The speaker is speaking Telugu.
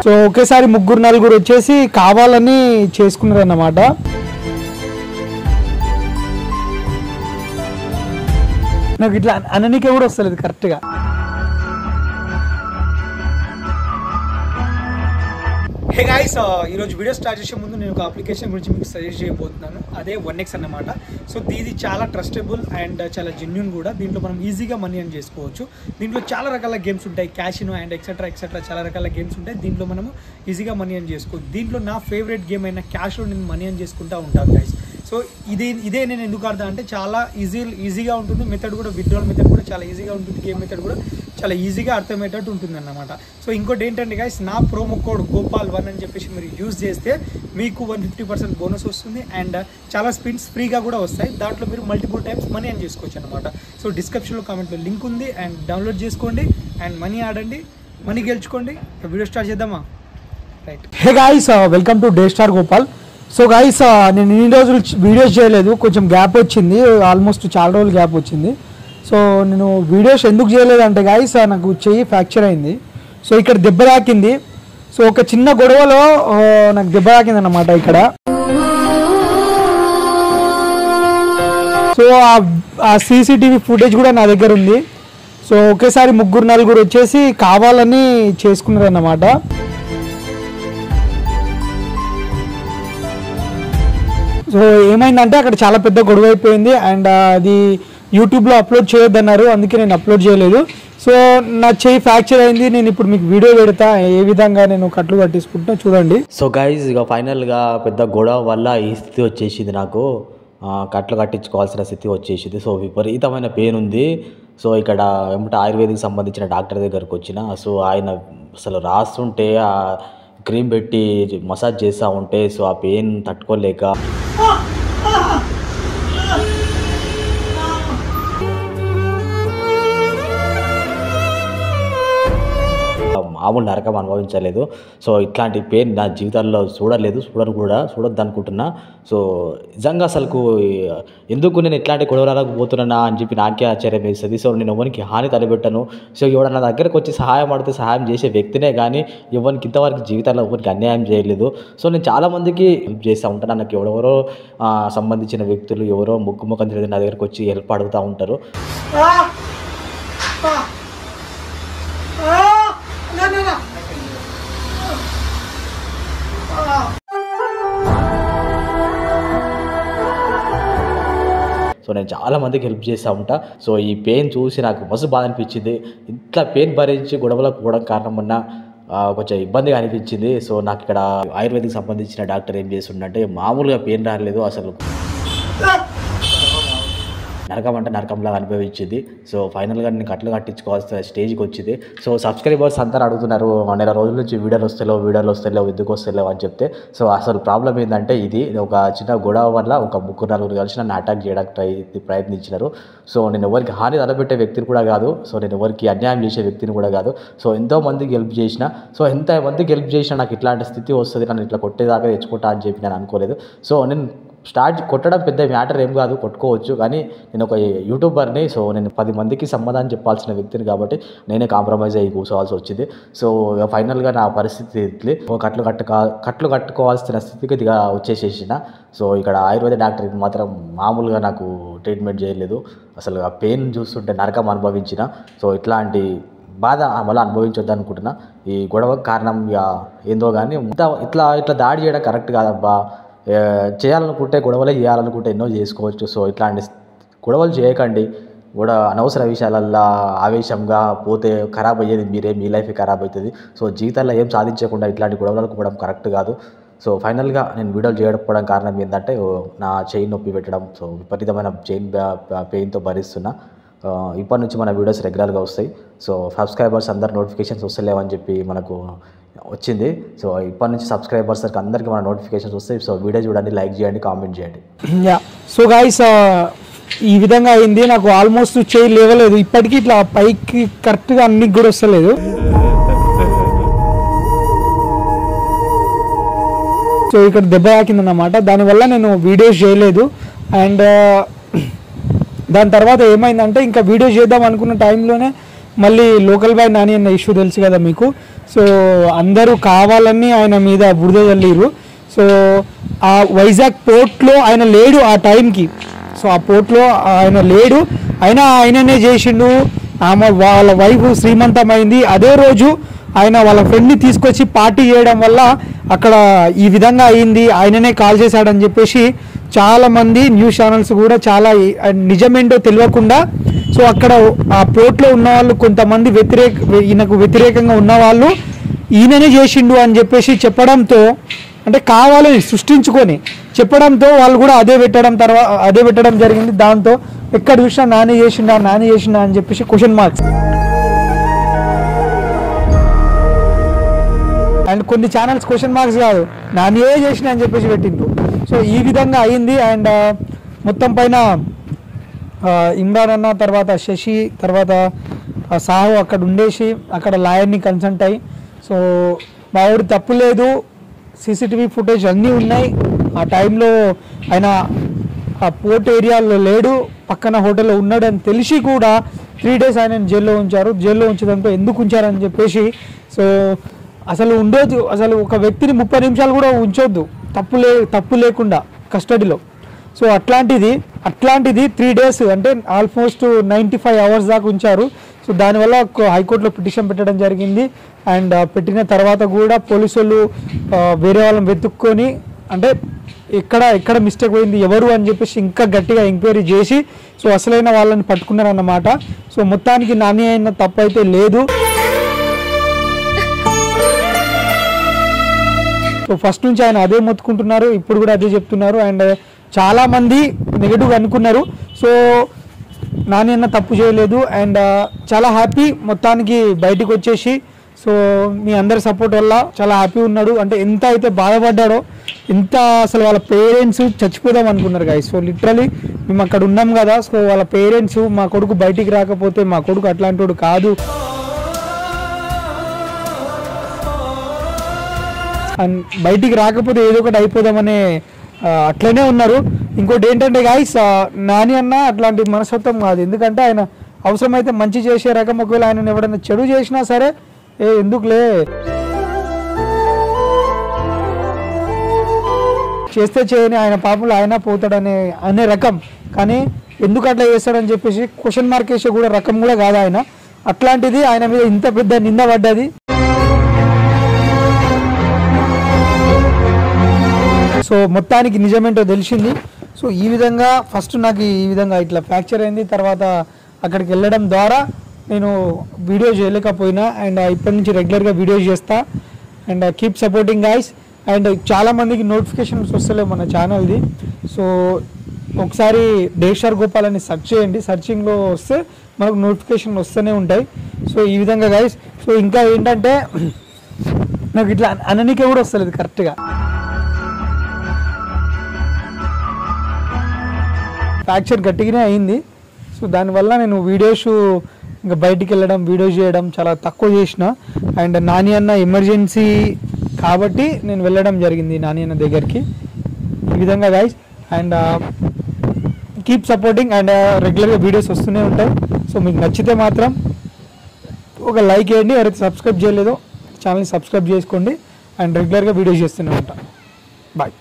సో ఒకేసారి ముగ్గురు నలుగురు వచ్చేసి కావాలని చేసుకున్నారు అన్నమాట నాకు ఇట్లా అననీకే కూడా వస్తలేదు కరెక్ట్గా హే గాయస్ ఈరోజు వీడియో స్టార్ట్ చేసే ముందు నేను ఒక అప్లికేషన్ గురించి మీకు సజెస్ట్ చేయబోతున్నాను అదే వన్ ఎక్స్ అన్నమాట సో ఇది చాలా ట్రస్టబుల్ అండ్ చాలా జెన్యున్ కూడా దీంట్లో మనం ఈజీగా మనీ అని చేసుకోవచ్చు దీంట్లో చాలా రకాల గేమ్స్ ఉంటాయి క్యాషినో అండ్ ఎక్సెట్రా ఎక్సెట్రా చాలా రకాల గేమ్స్ ఉంటాయి దీంట్లో మనము ఈజీగా మనీ అని చేసుకోవచ్చు దీంట్లో నా ఫేవరెట్ గేమ్ అయిన క్యాష్లో నేను మనీ అని చేసుకుంటా ఉంటాను గైస్ సో ఇది ఇదే నేను ఎందుకు ఆడతా అంటే చాలా ఈజీ ఈజీగా ఉంటుంది మెథడ్ కూడా విత్డ్రాల్ మెథడ్ కూడా చాలా ఈజీగా ఉంటుంది గేమ్ మెథడ్ కూడా చాలా ఈజీగా అర్థమయ్యేటట్టు ఉంటుంది అన్నమాట సో ఇంకోటి ఏంటంటే గైస్ నా ప్రోమో కోడ్ గోపాల్ వన్ అని చెప్పేసి మీరు యూజ్ చేస్తే మీకు వన్ ఫిఫ్టీ పర్సెంట్ బోనస్ వస్తుంది అండ్ చాలా స్పిన్స్ ఫ్రీగా కూడా వస్తాయి దాంట్లో మీరు మల్టిపుల్ టైమ్స్ మనీ అని చేసుకోవచ్చు అనమాట సో డిస్క్రిప్షన్లో కామెంట్లో లింక్ ఉంది అండ్ డౌన్లోడ్ చేసుకోండి అండ్ మనీ ఆడండి మనీ గెలుచుకోండి వీడియో స్టార్ట్ చేద్దామా right hey guys welcome to day star Gopal so guys నేను ఇన్ని రోజులు వీడియోస్ చేయలేదు కొంచెం గ్యాప్ వచ్చింది ఆల్మోస్ట్ చాలా రోజులు గ్యాప్ వచ్చింది సో నేను వీడియోస్ ఎందుకు చేయలేదు అంటే గాయస్ నాకు చెయ్యి ఫ్రాక్చర్ అయింది సో ఇక్కడ దెబ్బ తాకింది సో ఒక చిన్న గొడవలో ఆ, నాకు దెబ్బ తాకింది అన్నమాట ఇక్కడ సో ఆ- ఆ సీసీటీవీ ఫుటేజ్ కూడా నా దగ్గర ఉంది సో ఒకేసారి ముగ్గురు నలుగురు వచ్చేసి కావాలని చేసుకున్నారు అన్నమాట సో ఏమైందంటే అక్కడ చాలా పెద్ద గొడవ అయిపోయింది అండ్ అది యూట్యూబ్లో అప్లోడ్ చేయొద్దన్నారు అందుకే నేను అప్లోడ్ చేయలేదు సో నా చెయ్యి ఫ్రాక్చర్ అయింది నేను ఇప్పుడు మీకు వీడియో పెడతా ఏ విధంగా నేను కట్లు కట్టించుకుంటున్నా చూడండి సో గైజ్ ఇక ఫైనల్గా పెద్ద గొడవ వల్ల ఈ స్థితి వచ్చేసింది నాకు ఆ, కట్లు కట్టించుకోవాల్సిన స్థితి వచ్చేసింది సో విపరీతమైన పెయిన్ ఉంది సో ఇక్కడ ఏమంటే ఆయుర్వేదిక్ సంబంధించిన డాక్టర్ దగ్గరకు వచ్చిన సో ఆయన అసలు రాస్తుంటే ఆ క్రీమ్ పెట్టి మసాజ్ చేస్తూ ఉంటే సో ఆ పెయిన్ తట్టుకోలేక మామూలు నరకం అనుభవించలేదు సో ఇట్లాంటి పెయిన్ నా జీవితాల్లో చూడలేదు చూడను కూడా చూడొద్దు అనుకుంటున్నా సో నిజంగా అసలుకు ఎందుకు నేను ఇట్లాంటి గొడవలకు పోతున్నానా అని చెప్పి నాకే ఆశ్చర్యం వేస్తుంది సో నేను ఎవరికి హాని తలపెట్టాను సో ఎవరు నా దగ్గరకు వచ్చి సహాయం అడిగితే సహాయం చేసే వ్యక్తినే కానీ ఎవరికి ఇంతవరకు జీవితాల్లో ఎవరికి అన్యాయం చేయలేదు సో నేను చాలామందికి హెల్ప్ చేస్తూ ఉంటాను నాకు ఎవరెవరో ఆ, సంబంధించిన వ్యక్తులు ఎవరో ముక్కు ముఖం తెలియదు నా దగ్గరకు వచ్చి హెల్ప్ అడుగుతూ ఉంటారు సో నేను చాలా మందికి హెల్ప్ చేస్తూ ఉంటా సో ఈ పెయిన్ చూసి నాకు మస్తు బాధ అనిపించింది ఇట్లా పెయిన్ భరించి గొడవలకు పోవడం కారణం వల్ల ఆ, కొంచెం ఇబ్బందిగా అనిపించింది సో నాకు ఇక్కడ ఆయుర్వేదిక్ సంబంధించిన డాక్టర్ ఏం చేస్తుండంటే మామూలుగా పెయిన్ రాలేదు అసలు నరకం అంటే నరకంలాగా అనుభవించింది సో ఫైనల్గా నేను కట్లు కట్టించుకోవాల్సిన స్టేజ్కి వచ్చింది సో సబ్స్క్రైబర్స్ అందరూ అడుగుతున్నారు నెల రోజుల నుంచి వీడియోలు వస్తలేవు వీడియోలు వస్తలేవు ఎందుకు వస్తలేవు అని చెప్తే సో అసలు ప్రాబ్లం ఏంటంటే ఇది ఒక చిన్న గొడవ వల్ల ఒక ముగ్గురు నలుగురు కలిసి నన్ను అటాక్ చేయడానికి ట్రై ప్రయత్నించినారు సో నేను ఎవరికి హాని తలపెట్టే వ్యక్తిని కూడా కాదు సో నేను ఎవరికి అన్యాయం చేసే వ్యక్తిని కూడా కాదు సో ఎంతో మందికి హెల్ప్ చేసిన సో ఎంత మందికి హెల్ప్ చేసినా నాకు ఇట్లాంటి స్థితి వస్తుంది నన్ను ఇట్లా కొట్టేదాకా తెచ్చుకుంటా అని చెప్పి నేను అనుకోలేదు సో నేను స్టార్ట్ కొట్టడం పెద్ద మ్యాటర్ ఏం కాదు కొట్టుకోవచ్చు కానీ నేను ఒక యూట్యూబర్ని సో నేను పది మందికి సమాధానం చెప్పాల్సిన వ్యక్తిని కాబట్టి నేనే కాంప్రమైజ్ అయ్యి కూర్చోవాల్సి వచ్చింది సో ఇక ఫైనల్గా నా పరిస్థితి ఇట్లే ఓ కట్లు కట్టుక కట్లు కట్టుకోవాల్సిన స్థితికి ఇదిగా వచ్చేసేసిన సో ఇక్కడ ఆయుర్వేద డాక్టర్ మాత్రం మామూలుగా నాకు ట్రీట్మెంట్ చేయలేదు అసలు ఆ పెయిన్ చూస్తుంటే నరకం అనుభవించిన సో ఇట్లాంటి బాధ మళ్ళీ అనుభవించొద్దు అనుకుంటున్నా ఈ గొడవకు కారణం ఇక ఏందో కానీ ఇంత ఇట్లా ఇట్లా దాడి చేయడం కరెక్ట్ కాదబ్బా ఏ, చేయాలనుకుంటే గొడవలే చేయాలనుకుంటే ఎన్నో చేసుకోవచ్చు సో ఇట్లాంటి గొడవలు చేయకండి కూడా అనవసర విషయాలల్లో ఆవేశంగా పోతే ఖరాబ్ అయ్యేది మీరే మీ లైఫ్ ఖరాబ్ అవుతుంది సో జీవితాల్లో ఏం సాధించకుండా ఇట్లాంటి గొడవలకు పోవడం కరెక్ట్ కాదు సో ఫైనల్గా నేను వీడియోలు చేయకపోవడం కారణం ఏంటంటే ఓ, నా చైన్ నొప్పి పెట్టడం సో విపరీతమైన చైన్ పెయిన్తో భరిస్తున్నా ఆ, ఇప్పటి నుంచి మన వీడియోస్ రెగ్యులర్గా వస్తాయి సో సబ్స్క్రైబర్స్ అందరు నోటిఫికేషన్స్ వస్తలేవని చెప్పి మనకు వచ్చింది సో ఇప్పటి నుంచి సబ్స్క్రైబర్స్ అందరికీ మన నోటిఫికేషన్స్ వస్తాయి సో వీడియో చూడండి లైక్ చేయండి కామెంట్ చేయండి యా సో గాయస్ ఈ విధంగా అయింది నాకు ఆల్మోస్ట్ చేయి లేవలేదు ఇప్పటికీ ఇట్లా పైకి కరెక్ట్గా అన్ని కూడా వస్తలేదు సో ఇక్కడ దెబ్బ తాకిందన్నమాట దానివల్ల నేను వీడియోస్ చేయలేదు అండ్ దాని తర్వాత ఏమైందంటే ఇంకా వీడియో చేద్దాం అనుకున్న టైంలోనే మళ్ళీ లోకల్ బాయ్ నాని అన్న ఇష్యూ తెలుసు కదా మీకు సో అందరూ కావాలని ఆయన మీద బురద చల్లిరు సో ఆ వైజాగ్ పోర్ట్లో ఆయన లేడు ఆ టైంకి సో ఆ పోర్ట్లో ఆయన లేడు అయినా ఆయననే చేసిండు ఆమె వాళ్ళ వైఫ్ శ్రీమంతమైంది అదే రోజు ఆయన వాళ్ళ ఫ్రెండ్ని తీసుకొచ్చి పార్టీ చేయడం వల్ల అక్కడ ఈ విధంగా అయింది ఆయననే కాల్ చేశాడని చెప్పేసి చాలా మంది న్యూస్ ఛానల్స్ కూడా చాలా ఈ- నిజమేంటో తెలియకుండా సో అక్కడ ఆ పోర్ట్లో ఉన్న వాళ్ళు కొంతమంది వ్యతిరేక ఈయనకు వ్యతిరేకంగా ఉన్న వాళ్ళు ఈయననే చేసిండు అని చెప్పేసి చెప్పడంతో అంటే కావాలని సృష్టించుకొని చెప్పడంతో వాళ్ళు కూడా అదే పెట్టడం తర్వాత అదే పెట్టడం జరిగింది దాంతో ఎక్కడ చూసినా నాని చేసిండా నాని చేసిండా అని చెప్పేసి క్వశ్చన్ మార్క్స్ అండ్ కొన్ని ఛానల్స్ క్వశ్చన్ మార్క్స్ కాదు నాని ఏ చేసిన అని చెప్పేసి పెట్టిండ్రు సో ఈ విధంగా అయింది అండ్ మొత్తం పైన ఆ, ఇమ్రాన్ అన్న తర్వాత శశి తర్వాత ఆ, సాహు అక్కడ ఉండేసి అక్కడ లాయర్ని కన్సల్ట్ అయ్యి సో మా ఊరి తప్పు లేదు సీసీటీవీ ఫుటేజ్ అన్నీ ఉన్నాయి ఆ టైంలో ఆయన ఆ పోర్ట్ ఏరియాలో లేడు పక్కన హోటల్లో ఉన్నాడు అని తెలిసి కూడా త్రీ డేస్ ఆయన జైల్లో ఉంచారు జైల్లో ఉంచడంతో ఎందుకు ఉంచారని చెప్పేసి సో అసలు ఉండొద్దు అసలు ఒక వ్యక్తిని ముప్పై నిమిషాలు కూడా ఉంచొద్దు తప్పు లే తప్పు లేకుండా కస్టడీలో సో అట్లాంటిది అట్లాంటిది త్రీ డేస్ అంటే ఆల్మోస్ట్ నైంటీ ఫైవ్ అవర్స్ దాకా ఉంచారు సో దానివల్ల ఒక హైకోర్టులో పిటిషన్ పెట్టడం జరిగింది అండ్ పెట్టిన తర్వాత కూడా పోలీసు వాళ్ళు ఆ, వేరే వాళ్ళని వెతుక్కొని అంటే ఎక్కడ ఎక్కడ మిస్టేక్ పోయింది ఎవరు అని చెప్పేసి ఇంకా గట్టిగా ఎంక్వైరీ చేసి సో అసలైన వాళ్ళని పట్టుకున్నారన్నమాట సో మొత్తానికి నాని అయిన తప్పు అయితే లేదు సో ఫస్ట్ నుంచి ఆయన అదే మొత్తుకుంటున్నారు ఇప్పుడు కూడా అదే చెప్తున్నారు అండ్ చాలా మంది నెగిటివ్ అనుకున్నారు సో నాని అన్న తప్పు చేయలేదు అండ్ చాలా హ్యాపీ మొత్తానికి బయటికి వచ్చేసి సో మీ అందరి సపోర్ట్ వల్ల చాలా హ్యాపీ ఉన్నాడు అంటే ఎంత అయితే బాధపడ్డాడో ఎంత అసలు వాళ్ళ పేరెంట్స్ చచ్చిపోదాం అనుకున్నారు గాయ సో లిటరలీ మేము అక్కడ ఉన్నాం కదా సో వాళ్ళ పేరెంట్స్ మా కొడుకు బయటికి రాకపోతే మా కొడుకు అట్లాంటి వాడు కాదు అండ్ బయటికి రాకపోతే ఏదో ఒకటి అయిపోదామనే ఆ, అట్లనే ఉన్నారు ఇంకోటి ఏంటంటే గాయస్ నాని అన్న అట్లాంటి మనస్తత్వం కాదు ఎందుకంటే ఆయన అవసరమైతే మంచి చేసే రకం ఒకవేళ ఆయన ఎవడైనా చెడు చేసినా సరే ఏ ఎందుకులే చేస్తే చేయని ఆయన పాపలు ఆయన పోతాడనే అనే రకం కానీ ఎందుకు అట్లా చేస్తాడని చెప్పేసి క్వశ్చన్ మార్క్ వేసే కూడా రకం కూడా కాదు ఆయన అట్లాంటిది ఆయన మీద ఇంత పెద్ద నింద పడ్డది సో మొత్తానికి నిజమేంటో తెలిసింది సో ఈ విధంగా ఫస్ట్ నాకు ఈ విధంగా ఇట్లా ఫ్రాక్చర్ అయింది తర్వాత అక్కడికి వెళ్ళడం ద్వారా నేను వీడియో చేయలేకపోయినా అండ్ ఇప్పటి నుంచి రెగ్యులర్గా వీడియోస్ చేస్తా and keep supporting guys and చాలా మందికి నోటిఫికేషన్స్ వస్తలేవు మన ఛానల్ది సో ఒకసారి డేషార్ గోపాల్ అని సెర్చ్ చేయండి సర్చింగ్లో వస్తే మనకు నోటిఫికేషన్ వస్తూనే ఉంటాయి సో ఈ విధంగా గైస్ సో ఇంకా ఏంటంటే నాకు ఇట్లా అననికే కూడా వస్తలేదు కరెక్ట్గా ఫ్రాక్చర్ గట్టిగానే అయింది సో దానివల్ల నేను వీడియోస్ ఇంకా బయటికి వెళ్ళడం వీడియోస్ చేయడం చాలా తక్కువ చేసిన అండ్ నాని అన్న ఎమర్జెన్సీ కాబట్టి నేను వెళ్ళడం జరిగింది నాని అన్న దగ్గరికి ఈ విధంగా guys and keep supporting and రెగ్యులర్గా వీడియోస్ వస్తూనే ఉంటాయి సో మీకు నచ్చితే మాత్రం ఒక లైక్ వేయండి ఎవరైతే సబ్స్క్రైబ్ చేయలేదో ఛానల్ని సబ్స్క్రైబ్ చేసుకోండి అండ్ రెగ్యులర్గా వీడియోస్ చేస్తూనే ఉంటాం బాయ్